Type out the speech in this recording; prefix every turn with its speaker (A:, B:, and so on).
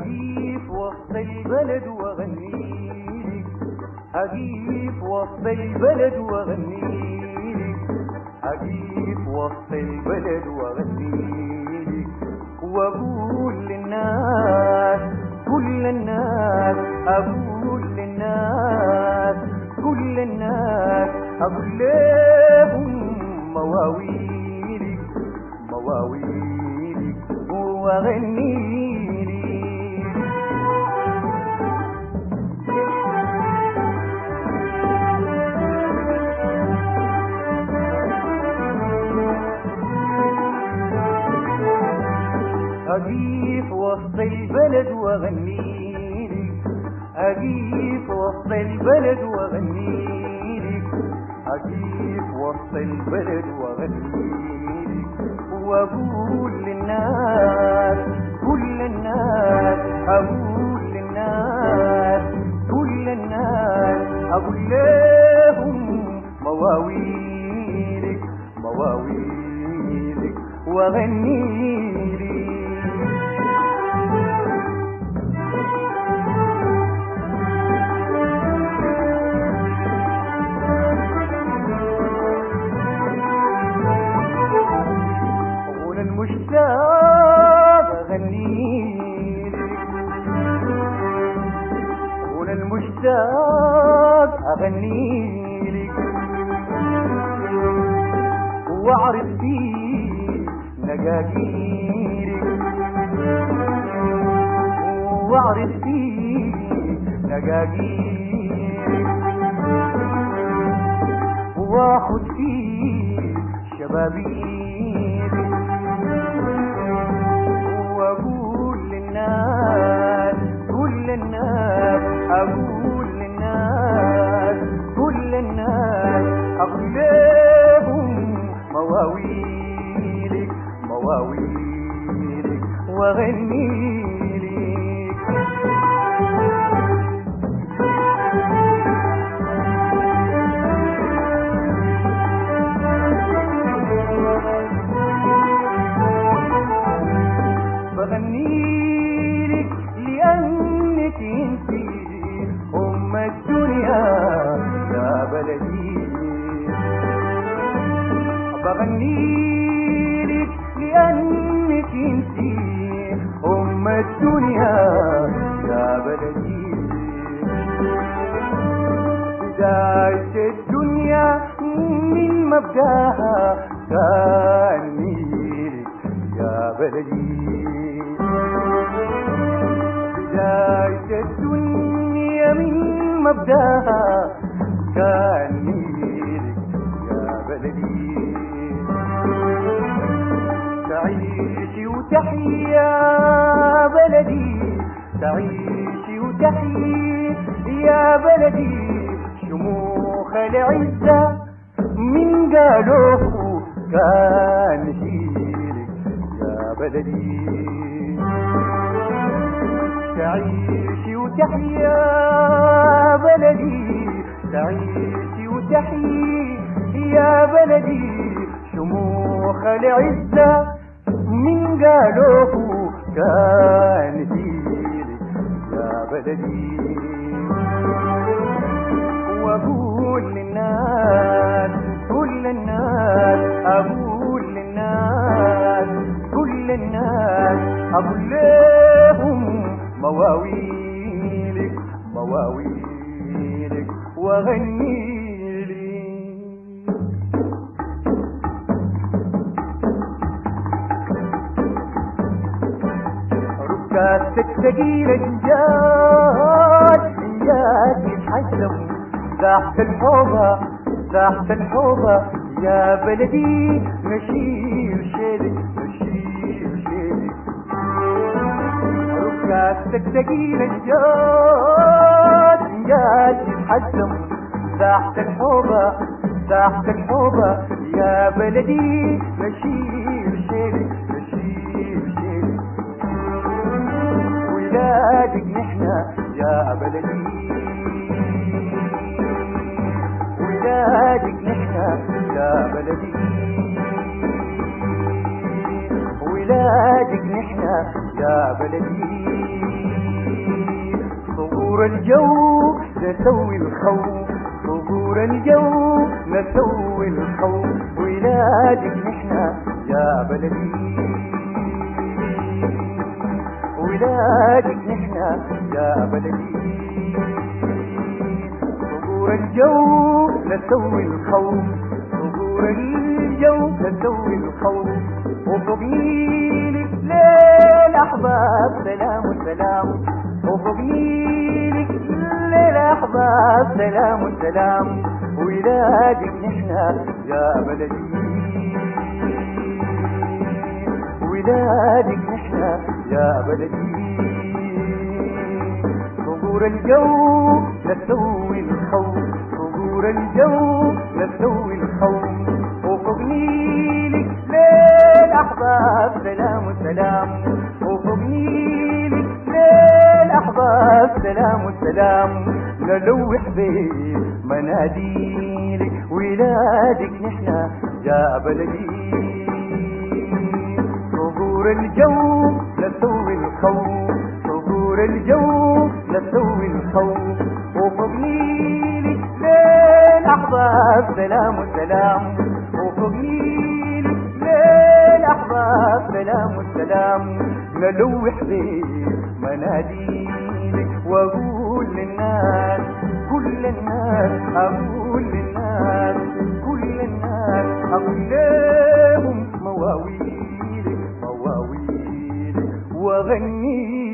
A: أجيب وسط البلد وأغنيلك أجيب وسط البلد وأغنيلك أجيب وسط البلد وأغنيلك وأقول للناس كل الناس أقول للناس كل الناس أقول لهم مواويلك مواويلك وأغنيلك أجيب وسط البلد وأغنيلك أجيب وسط البلد وأغنيلك أجيب وسط البلد وأغنيلك وأقول للناس كل الناس أقول للناس كل الناس أقول لهم مواويلك مواويلك وأغنيلك أقول المشتاق أغنيلك أقول المشتاق أغنيلك وأعرف فيه نجاجيلك وأعرف فيه نجاجيلك واخد فيه شبابيلك واقول للناس كل الناس اقول للناس كل الناس اقول لهم مواويلك مواويلك واغنيلك بغنيلك لأنك انت أم الدنيا يا بلدي بغنيلك لأنك انت أم الدنيا يا بلدي بداية الدنيا من مبداها كان ميلك يا بلدي بداية الدنيا من مبداها كان ميلك يا بلدي تعيشي وتحيي يا بلدي تعيشي وتحيي يا بلدي شموخ العزة من قالوه كان شيلك يا بلدي تعيشي وتحيي يا بلدي تعيشي وتحيي يا بلدي شموخ العزة من قالوه كان فيلك يا بلدي واقول للناس كل الناس اقول للناس كل الناس اقول لهم مواويلك مواويلك واغني لي ركاتك ثقيلة جاد جاد يتحزم تحت الحوضة تحت الحوضة يا بلدي نشيل شيلك نشيل شيلك ركاتك ثقيلة جاد جاد يتحزم تحت الحوضة تحت الحوضة يا بلدي نشيل شيلك نشيل شيلك ولادك نحنا يا بلدي ولادك نحنا يا بلدي ولادك نحنا يا بلدي صقور الجو نسوي الخوف صقور الجو نسوي الخوف ولادك نحنا يا بلدي ولادك نحنا يا بلدي صقور الجو نسوي الخوف صقور الجو نسوي الخوف وفوق نيلك ليل أحباب سلام وسلام وفوق نيلك ليل أحباب سلام وسلام ولادك نحنا يا بلدي ولادك نحنا يا بلدي صقور الجو نسوي الخوف صقور الجو نسوي الخوف وفوق نيلك ليل أحباب سلام وسلام وفوق نيلك ليل أحباب سلام وسلام نلوح بيه مناديلك ولادك نحنا يا بلدي صقور الجو نسوي الخوف صقور الجو نسوي الخوف وفوق نيلك ليل أحباب سلام وسلام وفوق نيلك ليل أحباب سلام وسلام نلوح بيه مناديلك وأقول للناس كل الناس أقول للناس كل الناس أقول لهم مواويلك مواويلك وأغني